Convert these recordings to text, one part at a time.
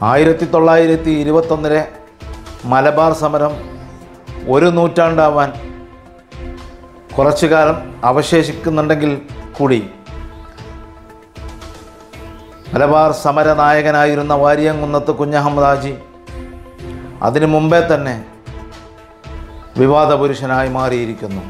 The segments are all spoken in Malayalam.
ആയിരത്തി തൊള്ളായിരത്തി ഇരുപത്തൊന്നിലെ മലബാർ സമരം ഒരു നൂറ്റാണ്ടാവാൻ കുറച്ചു കാലം അവശേഷിക്കുന്നുണ്ടെങ്കിൽ കൂടി മലബാർ സമരനായകനായിരുന്ന വാരിയംകുന്നത്ത് കുഞ്ഞഹമ്മദ് ഹാജി അതിനു മുമ്പേ തന്നെ വിവാദ പുരുഷനായി മാറിയിരിക്കുന്നു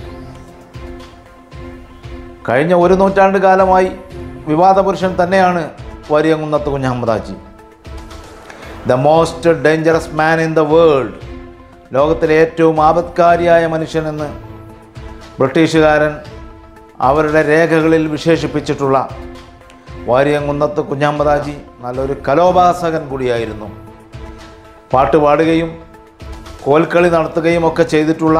കഴിഞ്ഞ ഒരു നൂറ്റാണ്ട് കാലമായി വിവാദ പുരുഷൻ തന്നെയാണ് Variyamkunnath Kunjahammed Haji the most dangerous man in the world ലോകത്തിലെ ഏറ്റവും ആപത്കാരിയായ മനുഷ്യനെന്ന് ബ്രിട്ടീഷുകാരൻ അവരുടെ രേഖകളിൽ വിശേഷിപ്പിച്ചിട്ടുള്ള വാരിയംകുന്നത്ത് കുഞ്ഞാമ്പതാജി നല്ലൊരു കലോപാസകൻ കൂടിയായിരുന്നു പാട്ട് പാടുകയും കോൽക്കളി നടത്തുകയും ഒക്കെ ചെയ്തിട്ടുള്ള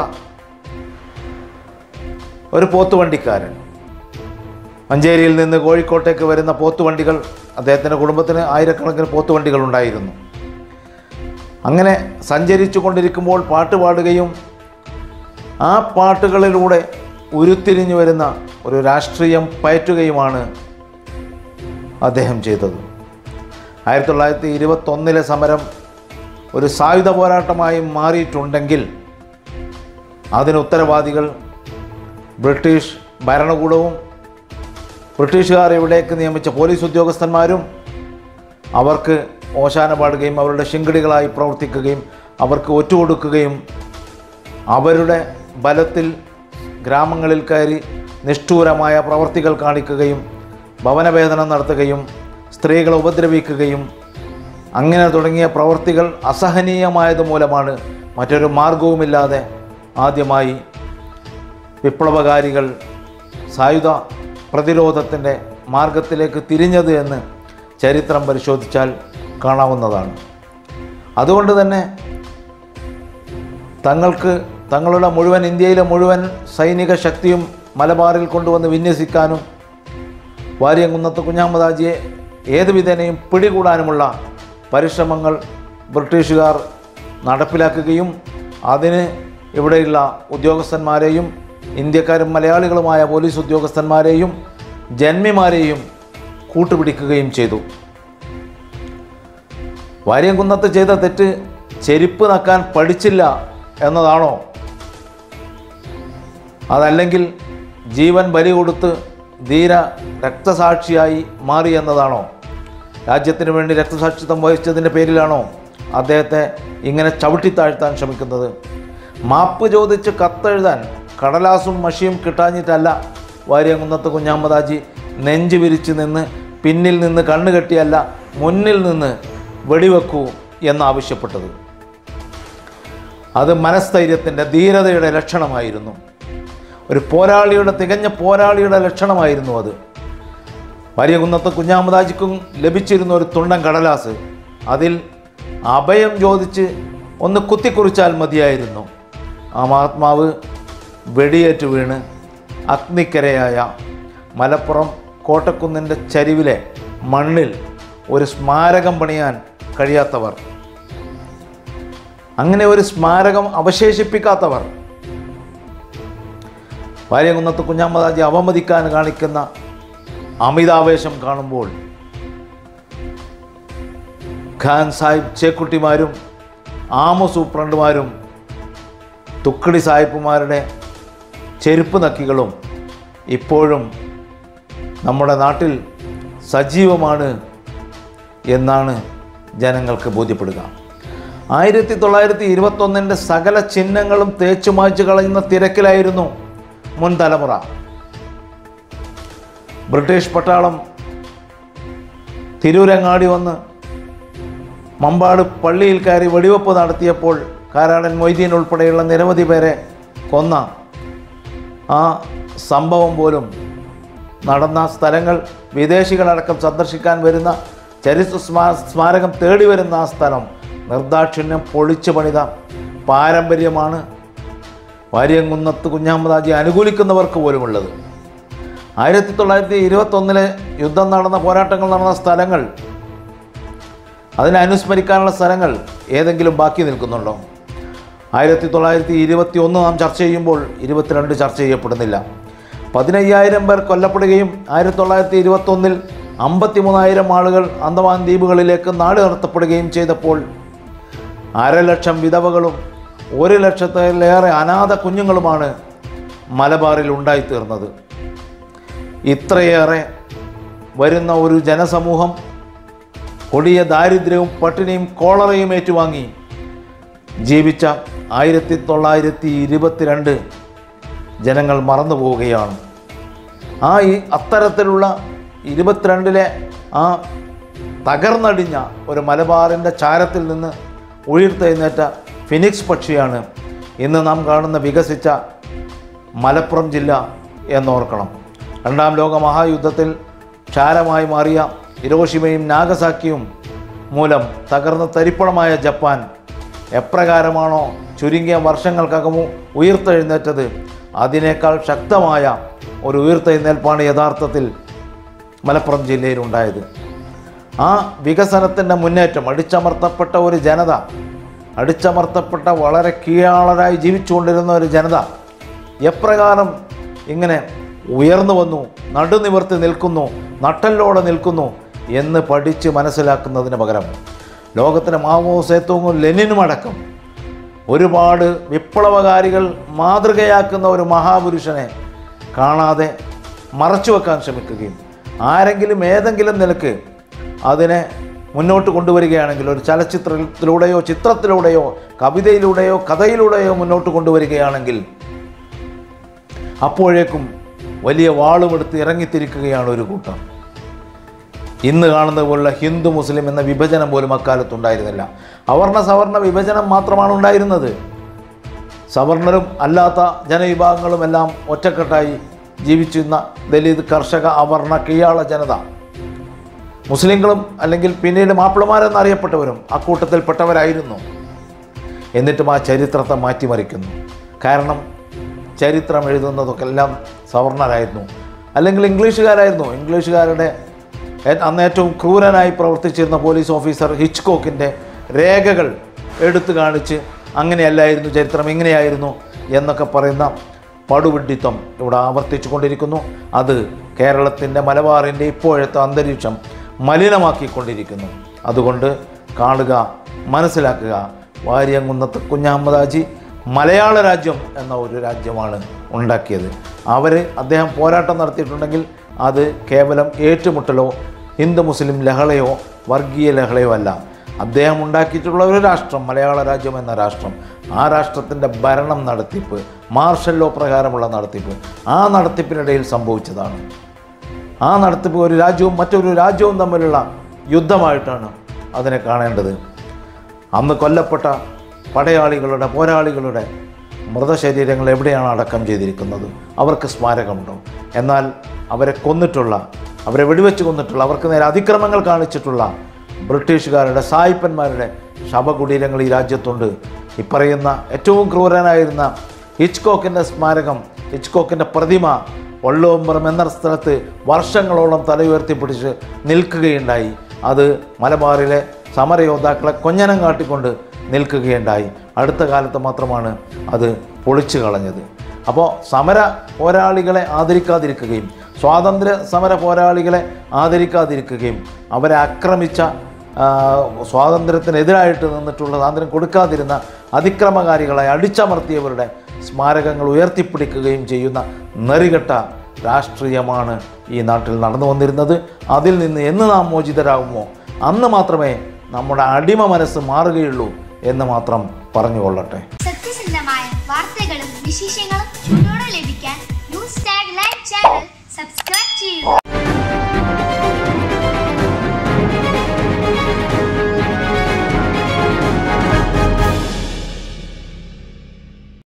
ഒരു പോത്തുവണ്ടിക്കാരൻ മഞ്ചേരിയിൽ നിന്ന് കോഴിക്കോട്ടേക്ക് വരുന്ന പോത്തുവണ്ടികൾ അദ്ദേഹത്തിൻ്റെ കുടുംബത്തിന് ആയിരക്കണക്കിന് പോത്തുവണ്ടികൾ ഉണ്ടായിരുന്നു അങ്ങനെ സഞ്ചരിച്ചു കൊണ്ടിരിക്കുമ്പോൾ പാട്ട് പാടുകയും ആ പാട്ടുകളിലൂടെ ഉരുത്തിരിഞ്ഞു വരുന്ന ഒരു രാഷ്ട്രീയം പയറ്റുകയുമാണ് അദ്ദേഹം ചെയ്തത് ആയിരത്തി തൊള്ളായിരത്തി ഇരുപത്തൊന്നിലെ സമരം ഒരു സായുധ പോരാട്ടമായി മാറിയിട്ടുണ്ടെങ്കിൽ അതിന് ഉത്തരവാദികൾ ബ്രിട്ടീഷ് ഭരണകൂടവും ബ്രിട്ടീഷുകാർ ഇവിടേക്ക് നിയമിച്ച പോലീസ് ഉദ്യോഗസ്ഥന്മാരും അവർക്ക് ഓശാന പാടുകയും അവരുടെ ശിങ്കിടികളായി പ്രവർത്തിക്കുകയും അവർക്ക് ഒറ്റുകൊടുക്കുകയും അവരുടെ ബലത്തിൽ ഗ്രാമങ്ങളിൽ കയറി നിഷ്ഠൂരമായ പ്രവർത്തികൾ കാണിക്കുകയും ഭവനവേദനം നടത്തുകയും സ്ത്രീകളെ ഉപദ്രവിക്കുകയും അങ്ങനെ തുടങ്ങിയ പ്രവർത്തികൾ അസഹനീയമായത് മൂലമാണ് മറ്റൊരു മാർഗവുമില്ലാതെ ആദ്യമായി വിപ്ലവകാരികൾ സായുധ പ്രതിരോധത്തിൻ്റെ മാർഗത്തിലേക്ക് തിരിഞ്ഞത് എന്ന് ചരിത്രം പരിശോധിച്ചാൽ കാണാവുന്നതാണ് അതുകൊണ്ട് തന്നെ തങ്ങൾക്ക് തങ്ങളുടെ മുഴുവൻ ഇന്ത്യയിലെ മുഴുവൻ സൈനിക ശക്തിയും മലബാറിൽ കൊണ്ടുവന്ന് വിന്യസിക്കാനും വാര്യംകുന്നത്ത് കുഞ്ഞാമദാജിയെ ഏത് വിധേനയും പിടികൂടാനുമുള്ള പരിശ്രമങ്ങൾ ബ്രിട്ടീഷുകാർ നടപ്പിലാക്കുകയും അതിന് ഇവിടെയുള്ള ഉദ്യോഗസ്ഥന്മാരെയും ഇന്ത്യക്കാരും മലയാളികളുമായ പോലീസ് ഉദ്യോഗസ്ഥന്മാരെയും ജന്മിമാരെയും കൂട്ടുപിടിക്കുകയും ചെയ്തു വാര്യംകുന്നത്ത് ചെയ്ത തെറ്റ് ചെരുപ്പ് നക്കാൻ പഠിച്ചില്ല എന്നതാണോ അതല്ലെങ്കിൽ ജീവൻ ബലി കൊടുത്ത് ധീര രക്തസാക്ഷിയായി മാറി എന്നതാണോ രാജ്യത്തിന് വേണ്ടി രക്തസാക്ഷിത്വം വഹിച്ചതിൻ്റെ പേരിലാണോ അദ്ദേഹത്തെ ഇങ്ങനെ ചവിട്ടിത്താഴ്ത്താൻ ശ്രമിക്കുന്നത് മാപ്പ് ചോദിച്ച് കത്തെഴുതാൻ കടലാസും മഷിയും കിട്ടാഞ്ഞിട്ടല്ല വാര്യംകുന്നത്ത് കുഞ്ഞാമദാജി നെഞ്ച് വിരിച്ച് നിന്ന് പിന്നിൽ നിന്ന് കണ്ണു കെട്ടിയല്ല മുന്നിൽ നിന്ന് വെടിവെക്കൂ എന്നാവശ്യപ്പെട്ടത് അത് മനസ്ഥൈര്യത്തിൻ്റെ ധീരതയുടെ ലക്ഷണമായിരുന്നു ഒരു പോരാളിയുടെ തികഞ്ഞ പോരാളിയുടെ ലക്ഷണമായിരുന്നു അത് വാര്യകുന്നത്ത് കുഞ്ഞാമദാജിക്കും ലഭിച്ചിരുന്ന ഒരു തുണ്ടൻ കടലാസ് അതിൽ അഭയം ചോദിച്ച് ഒന്ന് കുത്തിക്കുറിച്ചാൽ മതിയായിരുന്നു ആ മഹാത്മാവ് വെടിയേറ്റ് വീണ് അഗ്നിക്കരയായ മലപ്പുറം കോട്ടക്കുന്നിൻ്റെ ചരിവിലെ മണ്ണിൽ ഒരു സ്മാരകം പണിയാൻ കഴിയാത്തവർ അങ്ങനെ ഒരു സ്മാരകം അവശേഷിപ്പിക്കാത്തവർ വാര്യകുന്നത്ത് കുഞ്ഞാമദാജി അവമതിക്കാൻ കാണിക്കുന്ന അമിതാവേശം കാണുമ്പോൾ ഖാൻ സാഹിബ് ചേക്കുട്ടിമാരും ആമു സൂപ്രണ്ടുമാരും തുക്കടി സാഹിബുമാരുടെ ചെരുപ്പ് നക്കികളും ഇപ്പോഴും നമ്മുടെ നാട്ടിൽ സജീവമാണ് എന്നാണ് ജനങ്ങൾക്ക് ബോധ്യപ്പെടുക ആയിരത്തി തൊള്ളായിരത്തി ഇരുപത്തൊന്നിൻ്റെ സകല ചിഹ്നങ്ങളും തേച്ചു മായ്ച്ചു കളയുന്ന തിരക്കിലായിരുന്നു മുൻ തലമുറ ബ്രിട്ടീഷ് പട്ടാളം തിരൂരങ്ങാടി വന്ന് മമ്പാട് പള്ളിയിൽ കയറി വെടിവെപ്പ് നടത്തിയപ്പോൾ കാരാടൻ മൊയ്തീൻ ഉൾപ്പെടെയുള്ള നിരവധി പേരെ കൊന്ന ആ സംഭവം പോലും നടന്ന സ്ഥലങ്ങൾ വിദേശികളടക്കം സന്ദർശിക്കാൻ വരുന്ന ചരിത്ര സ്മാ സ്മാരകം തേടി വരുന്ന ആ സ്ഥലം നിർദാക്ഷിണ്യം പൊളിച്ചു പണിത പാരമ്പര്യമാണ് വാര്യംകുന്നത്ത് കുഞ്ഞാമദാജി അനുകൂലിക്കുന്നവർക്ക് പോലുമുള്ളത് ആയിരത്തി തൊള്ളായിരത്തി ഇരുപത്തൊന്നിലെ യുദ്ധം നടന്ന പോരാട്ടങ്ങൾ നടന്ന സ്ഥലങ്ങൾ അതിനെ അനുസ്മരിക്കാനുള്ള സ്ഥലങ്ങൾ ഏതെങ്കിലും ബാക്കി നിൽക്കുന്നുണ്ടോ ആയിരത്തി തൊള്ളായിരത്തി ഇരുപത്തി ഒന്ന് നാം ചർച്ച ചെയ്യുമ്പോൾ ഇരുപത്തിരണ്ട് ചർച്ച ചെയ്യപ്പെടുന്നില്ല പതിനയ്യായിരം പേർ കൊല്ലപ്പെടുകയും ആയിരത്തി തൊള്ളായിരത്തി ഇരുപത്തൊന്നിൽ അമ്പത്തിമൂന്നായിരം ആളുകൾ അന്തമാൻ ദ്വീപുകളിലേക്ക് നാട് കടത്തപ്പെടുകയും ചെയ്തപ്പോൾ അരലക്ഷം വിധവകളും ഒരു ലക്ഷത്തിലേറെ അനാഥ കുഞ്ഞുങ്ങളുമാണ് മലബാറിൽ ഉണ്ടായിത്തീർന്നത് ഇത്രയേറെ വരുന്ന ഒരു ജനസമൂഹം കൊടിയ ദാരിദ്ര്യവും പട്ടിണിയും കോളറയും ഏറ്റുവാങ്ങി ജീവിച്ച ആയിരത്തി തൊള്ളായിരത്തി ഇരുപത്തിരണ്ട് ജനങ്ങൾ മറന്നു പോവുകയാണ് ആ ഈ അത്തരത്തിലുള്ള ഇരുപത്തിരണ്ടിലെ ആ തകർന്നടിഞ്ഞ ഒരു മലബാറിൻ്റെ ചാരത്തിൽ നിന്ന് ഉയർത്തെഴുന്നേറ്റ ഫിനിക്സ് പക്ഷിയാണ് ഇന്ന് നാം കാണുന്ന വികസിച്ച മലപ്പുറം ജില്ല എന്നോർക്കണം രണ്ടാം ലോക മഹായുദ്ധത്തിൽ ക്ഷാരമായി മാറിയ ഹിരോഷിമയും നാഗസാക്കിയും മൂലം തകർന്ന് തരിപ്പണമായ ജപ്പാൻ എപ്രകാരമാണോ ചുരുങ്ങിയ വർഷങ്ങൾക്കകമു ഉയർത്തെഴുന്നേറ്റത് അതിനേക്കാൾ ശക്തമായ ഒരു ഉയർത്തെഴുന്നേൽപ്പാണ് യഥാർത്ഥത്തിൽ മലപ്പുറം ജില്ലയിലുണ്ടായത് ആ വികസനത്തിൻ്റെ മുന്നേറ്റം അടിച്ചമർത്തപ്പെട്ട ഒരു ജനത അടിച്ചമർത്തപ്പെട്ട വളരെ കീഴാളരായി ജീവിച്ചുകൊണ്ടിരുന്ന ഒരു ജനത എപ്രകാരം ഇങ്ങനെ ഉയർന്നു വന്നു നടുനിവർത്തി നിൽക്കുന്നു നട്ടല്ലോടെ നിൽക്കുന്നു എന്ന് പഠിച്ച് മനസ്സിലാക്കുന്നതിന് പകരം ലോകത്തിലെ മാവോ സേത്തുങ്ങും ലെനിനും അടക്കം ഒരുപാട് വിപ്ലവകാരികൾ മാതൃകയാക്കുന്ന ഒരു മഹാപുരുഷനെ കാണാതെ മറച്ചു വെക്കാൻ ശ്രമിക്കുകയും ആരെങ്കിലും ഏതെങ്കിലും നിലക്ക് അതിനെ മുന്നോട്ട് കൊണ്ടുവരികയാണെങ്കിൽ ഒരു ചലച്ചിത്രത്തിലൂടെയോ ചിത്രത്തിലൂടെയോ കവിതയിലൂടെയോ കഥയിലൂടെയോ മുന്നോട്ട് കൊണ്ടുവരികയാണെങ്കിൽ അപ്പോഴേക്കും വലിയ വാളുമെടുത്ത് ഇറങ്ങിത്തിരിക്കുകയാണ് ഒരു കൂട്ടം ഇന്ന് കാണുന്നത് പോലുള്ള ഹിന്ദു മുസ്ലിം എന്ന വിഭജനം പോലും അക്കാലത്തുണ്ടായിരുന്നില്ല അവർണ സവർണ വിഭജനം മാത്രമാണ് ഉണ്ടായിരുന്നത് സവർണരും അല്ലാത്ത ജനവിഭാഗങ്ങളും എല്ലാം ഒറ്റക്കെട്ടായി ജീവിച്ചിരുന്ന ദലിത് കർഷക അവർണ കീഴാള ജനത മുസ്ലിങ്ങളും അല്ലെങ്കിൽ പിന്നീട് മാപ്പിളമാരെന്നറിയപ്പെട്ടവരും അക്കൂട്ടത്തിൽപ്പെട്ടവരായിരുന്നു എന്നിട്ടും ആ ചരിത്രത്തെ മാറ്റിമറിക്കുന്നു കാരണം ചരിത്രം എഴുതുന്നതൊക്കെ എല്ലാം സവർണരായിരുന്നു അല്ലെങ്കിൽ ഇംഗ്ലീഷുകാരായിരുന്നു ഇംഗ്ലീഷുകാരുടെ ഏ- അന്ന് ഏറ്റവും ക്രൂരനായി പ്രവർത്തിച്ചിരുന്ന പോലീസ് ഓഫീസർ ഹിച്ച്കോക്കിൻ്റെ രേഖകൾ എടുത്തു കാണിച്ച് അങ്ങനെയല്ലായിരുന്നു ചരിത്രം ഇങ്ങനെയായിരുന്നു എന്നൊക്കെ പറയുന്ന പടുവിഡ്ഢിത്വം ഇവിടെ ആവർത്തിച്ചു കൊണ്ടിരിക്കുന്നു അത് കേരളത്തിൻ്റെ മലബാറിൻ്റെ ഇപ്പോഴത്തെ അന്തരീക്ഷം മലിനമാക്കിക്കൊണ്ടിരിക്കുന്നു അതുകൊണ്ട് കാണുക മനസ്സിലാക്കുക വാര്യംകുന്നത്ത് കുഞ്ഞഹമ്മദാജി മലയാള രാജ്യം എന്ന ഒരു രാജ്യമാണ് ഉണ്ടാക്കിയത് അവർ അദ്ദേഹം പോരാട്ടം നടത്തിയിട്ടുണ്ടെങ്കിൽ അത് കേവലം ഏറ്റുമുട്ടലോ ഹിന്ദു മുസ്ലിം ലഹളയോ വർഗീയ ലഹളയോ അല്ല അദ്ദേഹം ഉണ്ടാക്കിയിട്ടുള്ള ഒരു രാഷ്ട്രം മലയാള രാജ്യം എന്ന രാഷ്ട്രം ആ രാഷ്ട്രത്തിൻ്റെ ഭരണം നടത്തിപ്പ് മാർഷൽ ലോ പ്രകാരമുള്ള നടത്തിപ്പ് ആ നടത്തിപ്പിനിടയിൽ സംഭവിച്ചതാണ് ആ നടത്തിപ്പ് ഒരു രാജ്യവും മറ്റൊരു രാജ്യവും തമ്മിലുള്ള യുദ്ധമായിട്ടാണ് അതിനെ കാണേണ്ടത് അന്ന് കൊല്ലപ്പെട്ട പടയാളികളുടെ പോരാളികളുടെ മൃതശരീരങ്ങൾ എവിടെയാണ് അടക്കം ചെയ്തിരിക്കുന്നത് അവർക്ക് സ്മാരകമുണ്ടോ എന്നാൽ അവരെ കൊന്നിട്ടുള്ള അവരെ വെടിവെച്ച് കൊന്നിട്ടുള്ള അവർക്ക് നേരെ അതിക്രമങ്ങൾ കാണിച്ചിട്ടുള്ള ബ്രിട്ടീഷുകാരുടെ സായിപ്പന്മാരുടെ ശവകുടീരങ്ങൾ ഈ രാജ്യത്തുണ്ട് ഇപ്പറയുന്ന ഏറ്റവും ക്രൂരനായിരുന്ന ഹിച്ച്കോക്കിൻ്റെ സ്മാരകം ഹിച്ച്കോക്കിൻ്റെ പ്രതിമ വള്ളോമ്പറം എന്ന സ്ഥലത്ത് വർഷങ്ങളോളം തല ഉയർത്തിപ്പിടിച്ച് നിൽക്കുകയുണ്ടായി അത് മലബാറിലെ സമരയോദ്ധാക്കളെ കൊഞ്ഞനം കാട്ടിക്കൊണ്ട് നിൽക്കുകയുണ്ടായി അടുത്ത കാലത്ത് മാത്രമാണ് അത് പൊളിച്ചു കളഞ്ഞത് അപ്പോൾ സമര പോരാളികളെ ആദരിക്കാതിരിക്കുകയും സ്വാതന്ത്ര്യ സമര പോരാളികളെ ആദരിക്കാതിരിക്കുകയും അവരെ ആക്രമിച്ച ആ, സ്വാതന്ത്ര്യത്തിനെതിരായിട്ട് നിന്നിട്ടുള്ള സ്വാതന്ത്ര്യം കൊടുക്കാതിരുന്ന അതിക്രമകാരികളെ അടിച്ചമർത്തിയവരുടെ സ്മാരകങ്ങൾ ഉയർത്തിപ്പിടിക്കുകയും ചെയ്യുന്ന നെറികെട്ട രാഷ്ട്രീയമാണ് ഈ നാട്ടിൽ നടന്നു വന്നിരുന്നത് അതിൽ നിന്ന് എന്ന് നാം മോചിതരാകുമോ അന്ന് മാത്രമേ നമ്മുടെ അടിമ മനസ്സ് മാറുകയുള്ളൂ എന്ന് മാത്രം പറഞ്ഞുകൊള്ളട്ടെ സത്യസന്ധമായ വാർത്തകളും വിശേഷങ്ങളും ചൂടോടെ ലഭിക്കാൻ news tag live channel subscribe ചെയ്യുക